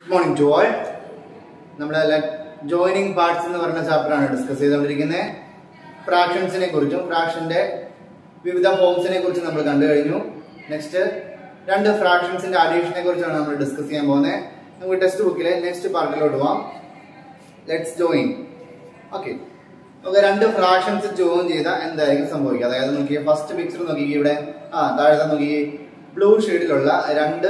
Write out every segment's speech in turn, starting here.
Good morning to all നമ്മുടെ joining parts എന്ന് പറഞ്ഞ ചാപ്റ്റർ ആണ് ഡിസ്കസ് ചെയ്തുകൊണ്ടിരിക്കുന്നത് ഫ്രാക്ഷൻസിനെ കുറിച്ചും ഫ്രാക്ഷന്റെ വിവിധ ഫോംസിനെ കുറിച്ചും നമ്മൾ കണ്ടു കഴിഞ്ഞു നെക്സ്റ്റ് രണ്ട് ഫ്രാക്ഷൻസിന്റെ അഡീഷനെ കുറിച്ചാണ് നമ്മൾ ഡിസ്കസ് ചെയ്യാൻ പോകുന്നത് നമുക്ക് ടെക്സ്റ്റ് ബുക്കിലെ നെക്സ്റ്റ് പാർട്ടിലോട്ട് പോവാം ലെറ്റ്സ് ജോയിൻ ഓക്കെ നമുക്ക് രണ്ട് ഫ്രാക്ഷൻസ് ജോയിൻ ചെയ്താൽ എന്തായിരിക്കും സംഭവിക്കുക അതായത് നോക്കിയേ ഫസ്റ്റ് പിക്ചർ നോക്കി ഇവിടെ ആ താഴെ നോക്കി ബ്ലൂ ഷെയ്ഡിലുള്ള രണ്ട്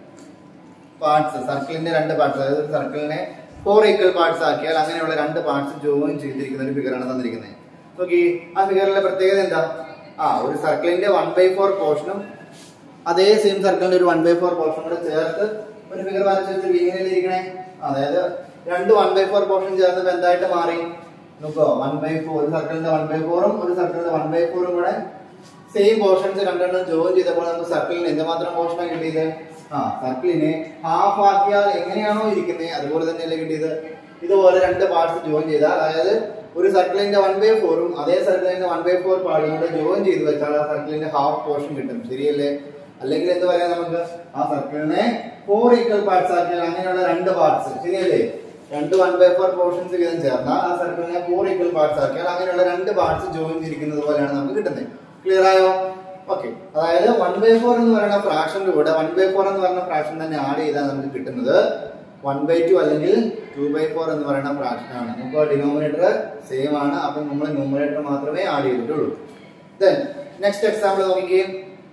പാർട്സ് സർക്കിളിന്റെ രണ്ട് പാർട്സ് അതായത് ഒരു സർക്കിളിനെ ഫോർ ഈക്വൽ പാർട്സ് ആക്കിയാൽ അങ്ങനെയുള്ള രണ്ട് പാർട്സ് ജോയിൻ ചെയ്തിരിക്കുന്ന ഒരു ഫിഗറാണ് തന്നിരിക്കുന്നത് നോക്കി ആ ഫിഗറിലെ പ്രത്യേകത എന്താ ആ ഒരു സർക്കിളിന്റെ വൺ ബൈ ഫോർ പോർഷനും അതേ സെയിം സർക്കിളിന്റെ ഒരു വൺ ബൈ ഫോർ പോർഷനും കൂടെ ചേർത്ത് ഒരു ഫിഗർ വരച്ചു വെച്ചിട്ട് ഇങ്ങനെ ഇരിക്കണേ അതായത് രണ്ട് വൺ ബൈ ഫോർ പോർഷൻ ചേർന്നപ്പോ എന്തായിട്ട് മാറി നോക്കോ വൺ ബൈ ഫോർ ഒരു സർക്കിളിന്റെ വൺ ബൈ ഫോറും ഒരു സർക്കിളിന്റെ വൺ ബൈ ഫോറും കൂടെ സെയിം പോർഷൻസ് രണ്ടെണ്ണം ജോയിൻ ചെയ്തപ്പോൾ നമുക്ക് സർക്കിളിന് എന്തുമാത്രം പോർഷനാണ് കിട്ടിയത് ആ സർക്കിളിനെ ഹാഫ് ആക്കിയാൽ എങ്ങനെയാണോ ഇരിക്കുന്നത് അതുപോലെ തന്നെയല്ലേ കിട്ടിയത് ഇതുപോലെ രണ്ട് പാർട്സ് ജോയിൻ ചെയ്താൽ അതായത് ഒരു സർക്കിളിന്റെ വൺ ബൈ ഫോറും അതേ സർക്കിളിന്റെ വൺ ബൈ ഫോർ പാർട്ടും കൂടെ ജോയിൻ ചെയ്ത് വെച്ചാൽ ആ സർക്കിളിന്റെ ഹാഫ് പോർഷൻ കിട്ടും ശരിയല്ലേ അല്ലെങ്കിൽ എന്ത് പറയാം നമുക്ക് ആ സർക്കിളിനെ ഫോർ ഈക്വൽ പാർട്സ് ആക്കിയാൽ അങ്ങനെയുള്ള രണ്ട് പാർട്സ് ശരിയല്ലേ രണ്ട് വൺ ബൈ ഫോർ പോർഷൻസ് വീതം ചേർന്നാൽ ആ സർക്കിളിനെ ഫോർ ഈക്വൽ പാർട്സ് ആക്കിയാൽ അങ്ങനെയുള്ള രണ്ട് പാർട്സ് ജോയിൻ ചെയ്തിരിക്കുന്നത് പോലെയാണ് നമുക്ക് കിട്ടുന്നത് ക്ലിയർ ആയോ ഓക്കെ അതായത് വൺ ബൈ ഫോർ എന്ന് പറയുന്ന ഫ്രാക്ഷന്റെ കൂടെ വൺ ബൈ ഫോർ എന്ന് പറയുന്ന ഫ്രാക്ഷൻ തന്നെ ആഡ് ചെയ്താൽ നമുക്ക് കിട്ടുന്നത് വൺ ബൈ ടു അല്ലെങ്കിൽ ടു ബൈ ഫോർ എന്ന് പറയുന്ന ഫ്രാക്ഷൻ ആണ് നമുക്ക് ഡിനോമിനേറ്റർ സെയിം ആണ് അപ്പം നമ്മൾ ന്യൂമറേറ്റർ മാത്രമേ ആഡ് ചെയ്തിട്ടുള്ളൂ ദെൻ നെക്സ്റ്റ് എക്സാമ്പിൾ നോക്കിക്കേ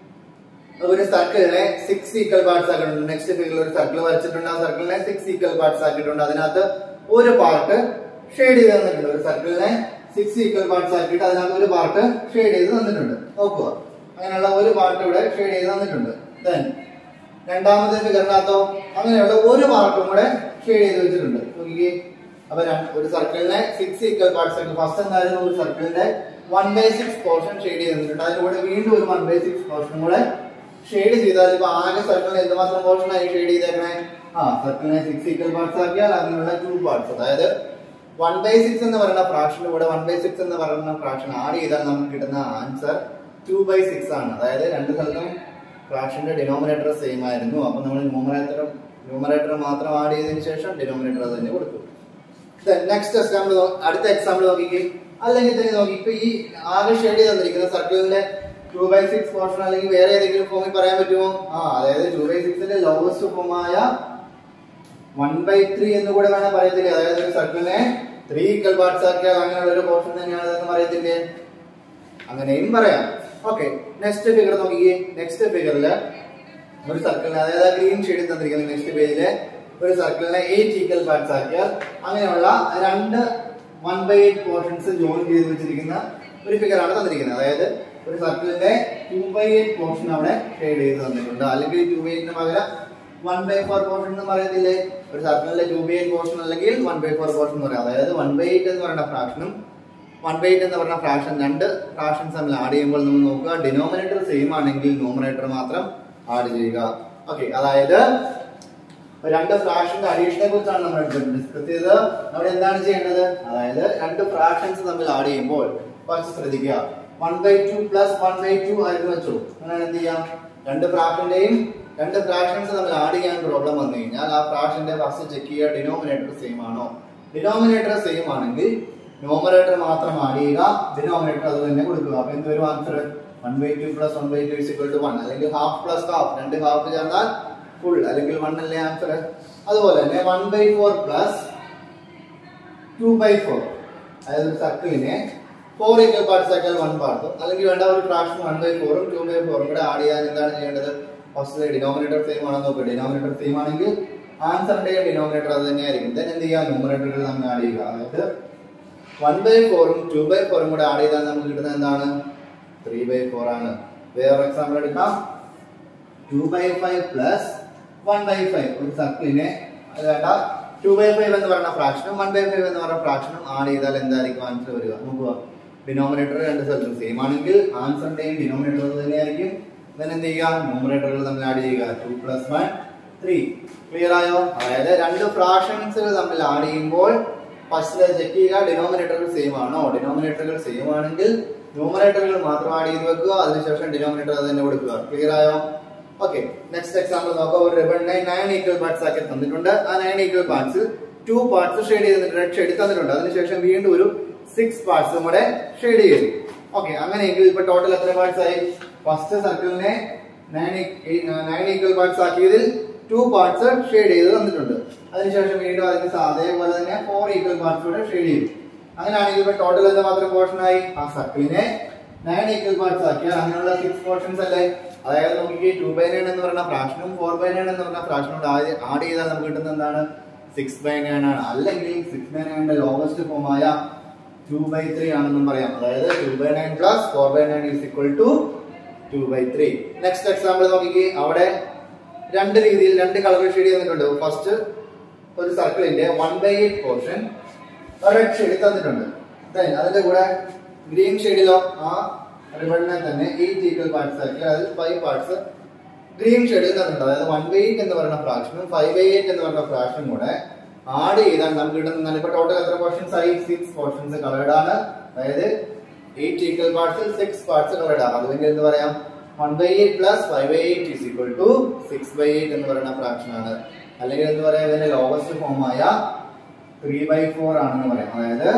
ഒരു സർക്കിളിനെ സിക്സ് ഈക്വൽ പാർട്സ് ആക്കിയിട്ടുണ്ട് നെക്സ്റ്റ് ഫിഗറിൽ ഒരു സർക്കിൾ വരച്ചിട്ടുണ്ട് ആ സർക്കിളിനെ സിക്സ് ഈക്വൽ പാർട്സ് ആക്കിയിട്ടുണ്ട് അതിനകത്ത് ഒരു പാർട്ട് ഷെയ്ഡ് ചെയ്ത് തന്നിട്ടുണ്ട് ഒരു സർക്കിളിനെ സിക്സ് ഈക്വൽ പാർട്സ് ആക്കിയിട്ട് അതിനകത്ത് ഒരു പാർട്ട് ഷെയ്ഡ് ചെയ്ത് തന്നിട്ടുണ്ട് നോക്കുക അങ്ങനെയുള്ള ഒരു പാർട്ട് ഇവിടെ ഷെയ്ഡ് ചെയ്ത് തന്നിട്ടുണ്ട് ദെൻ രണ്ടാമത്തെ ഫിഗറിനകത്തോ അങ്ങനെയുള്ള ഒരു പാർട്ടും കൂടെ ഷെയ്ഡ് ചെയ്ത് വെച്ചിട്ടുണ്ട് നോക്കിക്കേ അപ്പൊ രണ്ട്- ഒരു സർക്കിളിനെ സിക്സ് ഈക്വൽ പാർട്സ് ആക്കി ഫസ്റ്റ് എന്തായാലും ഒരു സർക്കിളിന്റെ one by six portion shade ചെയ്ത് തന്നിട്ടുണ്ട് അതിന്റെ കൂടെ വീണ്ടും ഒരു വൺ ബൈ സിക്സ് പോർഷനും കൂടെ ഷെയ്ഡ് ചെയ്താൽ ഇപ്പൊ ആകെ സർക്കിളിന് എന്തുമാത്രം പോർഷൻ ആയി ഷെയ്ഡ് ചെയ്തേക്കണേ ആ സർക്കിളിനെ സിക്സ് ഈക്വൽ പാർട്സ് ആക്കിയാൽ അതിനുള്ള ടു പാർട്സ് അതായത് വൺ ബൈ സിക്സ് എന്ന് പറയുന്ന ഫ്രാക്ഷന്റെ കൂടെ വൺ ബൈ സിക്സ് എന്ന് പറയുന്ന ഫ്രാക്ഷൻ ആഡ് ചെയ്താൽ നമുക്ക് കിട്ടുന്ന ആൻസർ ടു ബൈ സിക്സ് ആണ് അതായത് രണ്ട് സ്ഥലത്തും ഫ്രാക്ഷന്റെ ഡിനോമിനേറ്റർ സെയിം ആയിരുന്നു അപ്പൊ നമ്മൾ ന്യൂമറേറ്റർ ന്യൂമറേറ്റർ മാത്രം ആഡ് ചെയ്തതിനു ശേഷം ഡിനോമിനേറ്റർ അത് തന്നെ കൊടുത്തു നെക്സ്റ്റ് എക്സാമ്പിൾ അടുത്ത എക്സാമ്പിൾ നോക്കിക്കേ അല്ലെങ്കിൽ തന്നെ നോക്കി ഇപ്പൊ ഈ ആകെ ഷെയ്ഡ് തന്നിരിക്കുന്ന സർക്കിളിന്റെ ടു ബൈ സിക്സ് പോർഷൻ അല്ലെങ്കിൽ വേറെ ഏതെങ്കിലും ഫോമിൽ പറയാൻ പറ്റുമോ ആ അതായത് ടു ബൈ സിക്സിന്റെ ലോവസ്റ്റ് ഫോമായ വൺ ബൈ ത്രീ എന്ന് കൂടെ വേണം പറയത്തില്ലേ അതായത് ഒരു സർക്കിളിനെ ത്രീ ഈക്വൽ പാർട്സ് ആക്കിയാൽ അങ്ങനെയുള്ള ഒരു പോർഷൻ തന്നെയാണ് എന്ന് പറയത്തില്ലേ അങ്ങനെയും പറയാം ഓക്കെ നെക്സ്റ്റ് ഫിഗർ നോക്കിക്കേ നെക്സ്റ്റ് ഫിഗറില് ഒരു സർക്കിളിനെ അതായത് ഗ്രീൻ ഷെയ്ഡിൽ തന്നിരിക്കുന്ന നെക്സ്റ്റ് പേജില് ഒരു സർക്കിളിനെ എയ്റ്റ് ഈക്വൽ പാർട്സ് ആക്കിയാൽ അങ്ങനെയുള്ള രണ്ട് one by eight portions join ചെയ്ത് വെച്ചിരിക്കുന്ന ഒരു ഫിഗർ ആണ് തന്നിരിക്കുന്നത് അതായത് ഒരു സർക്കിളിന്റെ ടു ബൈ എയ്റ്റ് പോർഷൻ അവിടെ ഷെയ്ഡ് ചെയ്ത് തന്നിട്ടുണ്ട് അല്ലെങ്കിൽ ടു ബൈ എയ്റ്റിന് പകരം വൺ ബൈ ഫോർ പോർഷൻ എന്ന് പറയുന്നില്ലേ ഒരു സർക്കിളിന്റെ ടു ബൈ എയ്റ്റ് പോർഷൻ അല്ലെങ്കിൽ വൺ ബൈ ഫോർ പോർഷൻ എന്ന് പറയാം അതായത് വൺ ബൈ എയ്റ്റ് എന്ന് പറയുന്ന ഫ്രാക്ഷനും വൺ ബൈ എയ്റ്റ് എന്ന് പറഞ്ഞ ഫ്രാക്ഷൻ രണ്ട് ഫ്രാക്ഷൻസ് തമ്മിൽ ആഡ് ചെയ്യുമ്പോൾ നമ്മൾ നോക്കുക ഡിനോമിനേറ്റർ സെയിം ആണെങ്കിൽ ന്യൂമറേറ്റർ മാത്രം ആഡ് ചെയ്യുക ഓക്കെ അതായത് രണ്ട് ഫ്രാക്ഷന്റെ അഡീഷനെ കുറിച്ചാണ് നമ്മൾ ഡിസ്കസ് ചെയ്തത് നമ്മൾ എന്താണ് ചെയ്യേണ്ടത് അതായത് രണ്ട് ഫ്രാക്ഷൻസ് തമ്മിൽ ആഡ് ചെയ്യുമ്പോൾ കുറച്ച് ശ്രദ്ധിക്കുക one by two plus one by two ആയിരുന്നു വെച്ചു അങ്ങനെ എന്ത് ചെയ്യാം രണ്ട് ഫ്രാക്ഷന്റെയും രണ്ട് ഫ്രാക്ഷൻസ് തമ്മിൽ ആഡ് ചെയ്യാൻ പ്രോബ്ലം വന്നു കഴിഞ്ഞാൽ ആ ഫ്രാക്ഷന്റെ ഫസ്റ്റ് ചെക്ക് ചെയ്യുക ഡിനോമിനേറ്റർ സെയിം ആണോ ഡിനോമിനേറ്റർ സെയിം ആണെങ്കിൽ ന്യൂമറേറ്റർ മാത്രം ആഡ് ചെയ്യുക ഡിനോമിനേറ്റർ അത് തന്നെ കൊടുക്കുക അപ്പൊ എന്ത് വരും answer one by two plus one by two is equal to one അല്ലെങ്കിൽ ഹാഫ് പ്ലസ് ഹാഫ് രണ്ട് ഹാഫ് ചേർന്നാൽ ഫുൾ അല്ലെങ്കിൽ വൺ അല്ലേ ആൻസർ അതുപോലെ തന്നെ one by four plus two by four അതായത് ഒരു സർക്കിളിനെ ഫോർ ഈക്വൽ പാർട്സ് ആക്കിയാൽ വൺ പാർട്ടും അല്ലെങ്കിൽ വേണ്ട ഒരു ഫ്രാക്ഷൻ വൺ ബൈ ഫോറും ടു ബൈ ഫോറും കൂടെ ആഡ് ചെയ്യാൻ എന്താണ് ചെയ്യേണ്ടത് ഫസ്റ്റ് ഡിനോമിനേറ്റർ സെയിം ആണെന്ന് നോക്കുക ഡിനോമിനേറ്റർ സെയിം ആണെങ്കിൽ ആൻസറിന്റെയും ഡിനോമിനേറ്റർ അത് തന്നെയായിരിക്കും ദെൻ എന്ത് ചെയ്യുക ന്യൂമറേറ്ററുകൾ നമ്മൾ ആഡ് ചെയ്യുക അതായത് വൺ ബൈ ഫോറും ടു ബൈ ഫോറും കൂടെ ആഡ് ചെയ്താൽ നമുക്ക് കിട്ടുന്നത് എന്താണ് ത്രീ ബൈ ഫോർ ആണ് വേറെ എക്സാമ്പിൾ എടുക്കാം two by five plus one by five ഒരു സർക്കിളിനെ അത് വേണ്ട ടു ബൈ ഫൈവ് എന്ന് പറയുന്ന ഫ്രാക്ഷനും വൺ ബൈ ഫൈവ് എന്ന് പറയുന്ന ഫ്രാക്ഷനും ആഡ് ചെയ്താൽ എന്തായിരിക്കും ആൻസർ വരിക നോക്കുക ഡിനോമിനേറ്റർ രണ്ട് സ്ഥലത്തും സെയിം ആണെങ്കിൽ ആൻസറിന്റെയും ഡിനോമിനേറ്റർ തന്നെയായിരിക്കും then എന്ത് ചെയ്യുക ന്യൂമറേറ്ററുകൾ തമ്മിൽ ആഡ് ചെയ്യുക two plus one three clear ആയോ അതായത് രണ്ട് ഫ്രാക്ഷൻസുകൾ തമ്മിൽ ആഡ് ചെയ്യുമ്പോൾ ഫസ്റ്റ് ചെക്ക് ചെയ്യുക ഡിനോമിനേറ്ററുകൾ സെയിം ആണോ ഡിനോമിനേറ്ററുകൾ സെയിം ആണെങ്കിൽ ന്യൂമറേറ്ററുകൾ മാത്രം ആഡ് ചെയ്ത് വെക്കുക അതിനുശേഷം ഡിനോമിനേറ്റർ അത് തന്നെ കൊടുക്കുക ക്ലിയർ ആയോ ഓക്കെ നെക്സ്റ്റ് എക്സാമ്പിൾ നോക്കാം ഒരു റിബണിനെ നയൻ ഈക്വൽ പാർട്സ് ആക്കി തന്നിട്ടുണ്ട് ആ nine equal parts two parts shade ചെയ്തിട്ടുണ്ട് റെഡ് ഷെയ്ഡ് തന്നിട്ടുണ്ട് അതിനുശേഷം വീണ്ടും ഒരു സിക്സ് പാർട്സും കൂടെ ഷെയ്ഡ് ചെയ്തു ഓക്കെ അങ്ങനെയെങ്കിൽ ഇപ്പൊ ടോട്ടൽ എത്ര പാർട്സ് ആയി ഫസ്റ്റ് സർക്കിളിനെ നയൻ ഈക്വൽ പാർട്സ് ആക്കിയതിൽ ടു പാർട്സ് ഷെയ്ഡ് ചെയ്ത് തന്നിട്ടുണ്ട് അതിനുശേഷം വീണ്ടും അതിന് സ- അതേപോലെ തന്നെ ഫോർ ഈക്വൽ പാർട്സ് കൂടെ ഷെയ്ഡ് ചെയ്തു അങ്ങനെയാണെങ്കിൽ ഇപ്പൊ ടോട്ടൽ എന്താ മാത്രം പോർഷൻ ആയി ആ സർക്കിളിനെ നയൻ ഈക്വൽ പാർട്സ് ആക്കിയാൽ അങ്ങനെയുള്ള സിക്സ് പോർഷൻസ് അല്ലേ അതായത് നമുക്ക് ടു ബൈ നയൻ എന്ന് പറഞ്ഞ ഫ്രാക്ഷനും ഫോർ ബൈ നയൻ എന്ന് പറഞ്ഞ ഫ്രാക്ഷനോട് ആഡ് ചെയ്താൽ നമുക്ക് കിട്ടുന്നത് എന്താണ് സിക്സ് ബൈ നയൻ ആണ് അല്ലെങ്കിൽ സിക്സ് ബൈ നയന്റെ ലോവസ്റ്റ് ഫോം ആയ ടു ബൈ ത്രീ ആണെന്നും പറയാം അതായത് two by nine plus four by nine is equal to two by three next example നോക്കിക്കേ അവിടെ രണ്ട് രീതിയിൽ രണ്ട് കളർ ഷെയ്ഡ് തന്നിട്ടുണ്ട് ഫസ്റ്റ് ഒരു സർക്കിളിന്റെ one by eight portion red shade തന്നിട്ടുണ്ട് Then അതിന്റെ കൂടെ ഗ്രീൻ ഷെയ്ഡിലോ ആ റിബണിനെ തന്നെ എയ്റ്റ് ഈക്വൽ പാർട്സ് ആക്കി അതിൽ ഫൈവ് പാർട്സ് ഗ്രീൻ ഷെയ്ഡിൽ തന്നിട്ടുണ്ട് അതായത് വൺ ബൈ എയ്റ്റ് എന്ന് പറയുന്ന ഫ്രാക്ഷനും ഫൈവ് ബൈ എയ്റ്റ് എന്ന് പറയുന്ന ഫ്രാക്ഷനും കൂടെ ആഡ് ചെയ്താൽ നമുക്ക് കിട്ടുന്ന ഇപ്പൊ ടോട്ടൽ എത്ര പോർഷൻസ് ആയി സിക്സ് പോർഷൻസ് കളേർഡ് ആണ് അതായത് എയ്റ്റ് ഈക്വൽ പാർട്സിൽ സിക്സ് പാർട്സ് കളേർഡ് ആണ് അതുകൊണ്ട് എന്ത് പറയാം one by eight plus five by eight is equal to six by eight എന്ന് പറയുന്ന ഫ്രാക്ഷൻ ആണ് അല്ലെങ്കിൽ എന്ന് പറയാം ഇതിന്റെ ലോവസ്റ്റ് ഫോം ആയ ത്രീ ബൈ ഫോർ ആണെന്ന് പറയാം അതായത്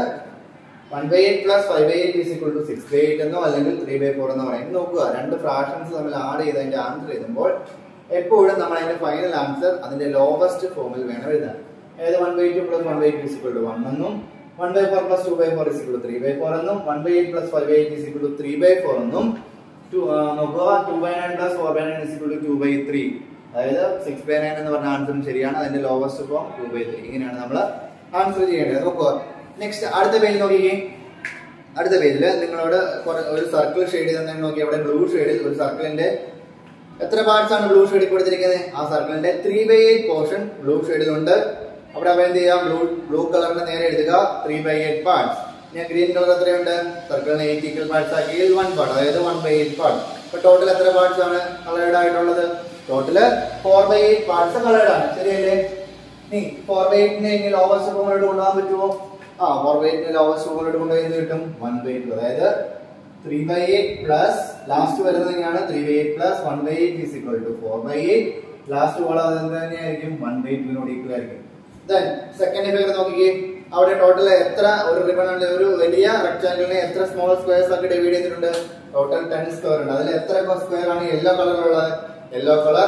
one by eight plus five by eight is equal to six by eight എന്നോ അല്ലെങ്കിൽ ത്രീ ബൈ ഫോർ എന്നോ പറയും നോക്കുക രണ്ട് ഫ്രാക്ഷൻസ് തമ്മിൽ ആഡ് ചെയ്ത് അതിന്റെ ആൻസർ എഴുതുമ്പോൾ എപ്പോഴും നമ്മൾ അതിന്റെ ഫൈനൽ ആൻസർ അതിന്റെ ലോവസ്റ്റ് ഫോമിൽ വേണം എഴുതാൻ അതായത് one by two plus one by two equal to one എന്നും one by four plus two by four equal to three by four എന്നും one by eight plus five by eight equal to three by four എന്നും two നോക്കുക two by nine plus four by nine equal to two by three അതായത് six by nine എന്ന് പറഞ്ഞ ആൻസറും ശരിയാണ് അതിന്റെ lowest form two by three ഇങ്ങനെയാണ് നമ്മൾ ആൻസർ ചെയ്യേണ്ടത് നോക്കുക നെക്സ്റ്റ് അടുത്ത പേജ് നോക്കിക്കേ അടുത്ത പേജിൽ നിങ്ങളോട് കുറെ- ഒരു സർക്കിൾ ഷെയ്ഡ് തന്നെ നോക്കി അവിടെ ബ്ലൂ ഷെയ്ഡിൽ ഒരു സർക്കിളിന്റെ എത്ര പാർട്സ് ആണ് ബ്ലൂ ഷെയ്ഡിൽ കൊടുത്തിരിക്കുന്നത് ആ സർക്കിളിന്റെ three by eight portion blue ഷെയ്ഡിലുണ്ട് അവിടെ അപ്പൊ എന്ത് ചെയ്യാം ബ്ലൂ ബ്ലൂ കളറിന് നേരെ എഴുതുക ത്രീ ബൈ എയ്റ്റ് പാർട്സ് ഞാൻ ഗ്രീൻ കളർ എത്രയുണ്ട് സർക്കിളിന് എയ്റ്റ് ഈക്വൽ പാർട്സ് ആക്കിയെങ്കിൽ വൺ പാർട്ട് അതായത് വൺ ബൈ എയ്റ്റ് പാർട്ട് ഇപ്പൊ ടോട്ടൽ എത്ര പാർട്സ് ആണ് കളേർഡ് ആയിട്ടുള്ളത് total four by eight parts coloured ആണ് ശരിയല്ലേ നീ ഫോർ ബൈ എയ്റ്റിനെ ഇനി ലോവസ്റ്റ് ഫോമിലോട്ട് കൊണ്ടുപോകാൻ പറ്റുമോ ആ ഫോർ ബൈ എയ്റ്റിനെ ലോവസ്റ്റ് ഫോമിലോട്ട് കൊണ്ടുപോയി എന്ത് കിട്ടും വൺ ബൈ എയ്റ്റ് അതായത് three by eight plus last വരുന്നത് തന്നെയാണ് three by eight plus one by eight is equal to four by eight last column അത് എന്ത് തന്നെയായിരിക്കും വൺ ബൈ എയ്റ്റിനോട് ഈക്വൽ ആയിരിക്കും ദെൻ സെക്കൻഡ് ഫിഗർ നോക്കിക്കേ അവിടെ ടോട്ടൽ എത്ര ഒരു റിബൺ ഒരു വലിയ റെക്ടാങ്കിളിനെ എത്ര സ്മോൾ സ്ക്വയർസ് ആക്കി ഡിവൈഡ് ചെയ്തിട്ടുണ്ട് ടോട്ടൽ ടെൻ സ്ക്വയർ ഉണ്ട് അതിൽ എത്ര സ്ക്വയർ ആണ് യെല്ലോ കളറിലുള്ളത് yellow colour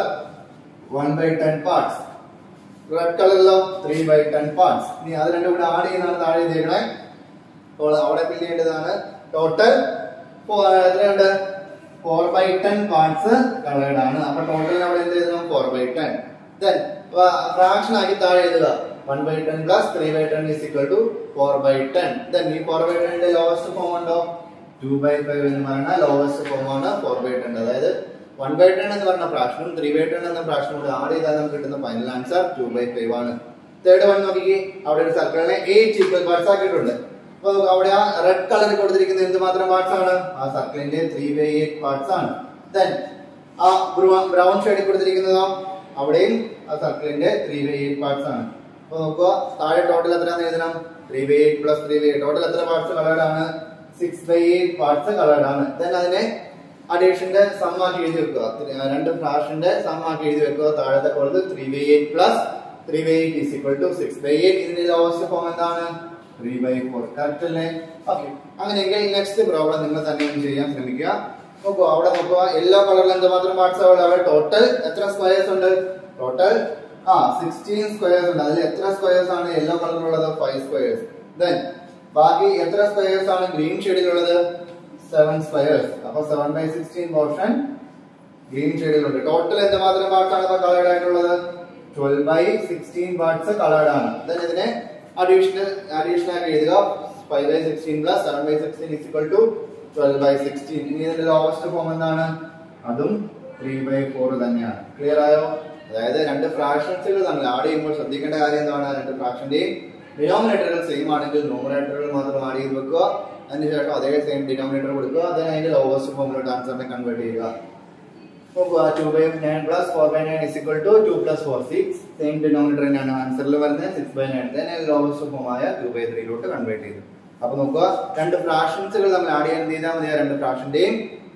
one by ten parts red കളറിലോ ത്രീ ബൈ ടെൻ പാർട്സ് ഇനി അത് രണ്ടും കൂടെ ആഡ് ചെയ്യുന്നതാണ് താഴെ എഴുതിയേക്കണേ അപ്പോൾ അവിടെ ഫില്ല് ചെയ്യേണ്ടതാണ് ടോട്ടൽ എത്രയുണ്ട് four by ten parts coloured ആണ് അപ്പൊ ടോട്ടൽ അവിടെ എന്ത് എഴുതണം four by ten then fraction ആക്കി താഴെ എഴുതുക one by ten plus three by ten is equal to four by ten then ഈ ഫോർ ബൈ ടെന്റെ ലോവസ്റ്റ് ഫോം ഉണ്ടോ ടു ബൈ ഫൈവ് എന്ന് പറയുന്ന ലോവസ്റ്റ് ഫോം ആണ് ഫോർ ബൈ ടെൻ അതായത് വൺ ബൈ ടെൻ എന്ന് പറഞ്ഞ ഫ്രാക്ഷനും ത്രീ ബൈ ടെൻ എന്ന ഫ്രാക്ഷനും കൂടെ ആഡ് ചെയ്താൽ നമുക്ക് കിട്ടുന്ന final answer two by five ആണ് തേർഡ് വൺ നോക്കിക്കേ അവിടെ ഒരു സർക്കിളിനെ എയ്റ്റ് ഈക്വൽ പാർട്സ് ആക്കിയിട്ടുണ്ട് അപ്പൊ അവിടെ ആ റെഡ് കളറിൽ കൊടുത്തിരിക്കുന്ന എന്ത് മാത്രം പാർട്സ് ആണ് ആ സർക്കിളിന്റെ ത്രീ ബൈ എയ്റ്റ് പാർട്സ് ആണ് ദെൻ ആ ബ്രൗൺ ഷെയ്ഡിൽ കൊടുത്തിരിക്കുന്നതോ അവിടെയും ആ സർക്കിളിന്റെ ത്രീ ബൈ എയ്റ്റ് പാർട്സ് ആണ് അപ്പൊ നോക്കുക താഴെ ടോട്ടൽ എത്രയാണെന്ന് എഴുതണം three by eight plus three by eight total എത്ര പാർട്സ് കളേർഡ് ആണ് six by eight parts coloured ആണ് ദെൻ അതിനെ അഡീഷന്റെ സം ആക്കി എഴുതി വെക്കുക ത്രി- ആ, രണ്ട് ഫ്ലാഷിന്റെ സം ആക്കി എഴുതി വെക്കുക താഴത്തെ കോളത്ത് three by eight plus three by eight is equal to six by eight ഇതിന്റെ ലോവസ്റ്റ് ഫോം എന്താണ് ത്രീ ബൈ ഫോർ കറക്റ്റ് അല്ലേ ഓക്കെ അങ്ങനെയെങ്കിൽ നെക്സ്റ്റ് പ്രോബ്ലം നിങ്ങൾ തന്നെ ഒന്ന് ചെയ്യാൻ ശ്രമിക്കുക നോക്കുക അവിടെ നോക്കുക യെല്ലോ കളറിൽ എന്തുമാത്രം പാർട്സ് അവിടെ ടോട്ടൽ എത്ര സ്ക്വയേഴ്സ് ഉണ്ട് ടോട്ടൽ ആ സിക്സ്റ്റീൻ സ്ക്വയേഴ്സ് ഉണ്ട് അതിൽ എത്ര സ്ക്വയേഴ്സ് ആണ് യെല്ലോ കളറിലുള്ളത് ഫൈവ് സ്ക്വയേഴ്സ് ദെൻ ബാക്കി എത്ര സ്ക്വയേഴ്സ് ആണ് ഗ്രീൻ ഷെയ്ഡിലുള്ളത് സെവൻ സ്ക്വയേഴ്സ് അപ്പൊ seven by sixteen portion green ഷെയ്ഡിലുണ്ട് ടോട്ടൽ എന്തുമാത്രം പാർട്സ് ആണ് കളേർഡ് ആയിട്ടുള്ളത് twelve by sixteen parts coloured ആണ് ദെൻ ഇതിനെ അഡീഷണൽ അഡീഷണൽ ആക്കി എഴുതുക five by sixteen plus seven by sixteen is equal to twelve by sixteen ഇനി ഇതിന്റെ ലോവസ്റ്റ് ഫോം എന്താണ് അതും ത്രീ ബൈ ഫോർ തന്നെയാണ് ക്ലിയർ ആയോ അതായത് രണ്ട് ഫ്രാക്ഷൻസുകൾ തമ്മിൽ ആഡ് ചെയ്യുമ്പോൾ ശ്രദ്ധിക്കേണ്ട കാര്യം എന്താണ് രണ്ട് ഫ്രാക്ഷന്റെയും ഡിനോമിനേറ്ററുകൾ സെയിം ആണെങ്കിൽ ന്യൂമറേറ്ററുകൾ മാത്രം ആഡ് ചെയ്ത് വെക്കുക അതിനുശേഷം അതേ സെയിം ഡിനോമിനേറ്റർ കൊടുക്കുക അതിന് അതിന്റെ ലോവസ്റ്റ് ഫോമിലോട്ട് ആൻസറിനെ കൺവേർട്ട് ചെയ്യുക two by nine plus four by nine is equal to two plus four six same denominator തന്നെയാണ് ആൻസറിൽ വരുന്നത് സിക്സ് ബൈ നയൻ തന്നെ ലോവസ്റ്റ് ഫോം ആയ ടു ബൈ ത്രീയിലോട്ട് കൺവേർട്ട് ചെയ്തു അപ്പൊ നോക്കുക രണ്ട് ഫ്രാക്ഷൻസുകൾ നമ്മൾ ആഡ് ചെയ്യാൻ എന്ത് ചെയ്താൽ മതി ആ രണ്ട് ഫ്രാക്ഷന്റെയും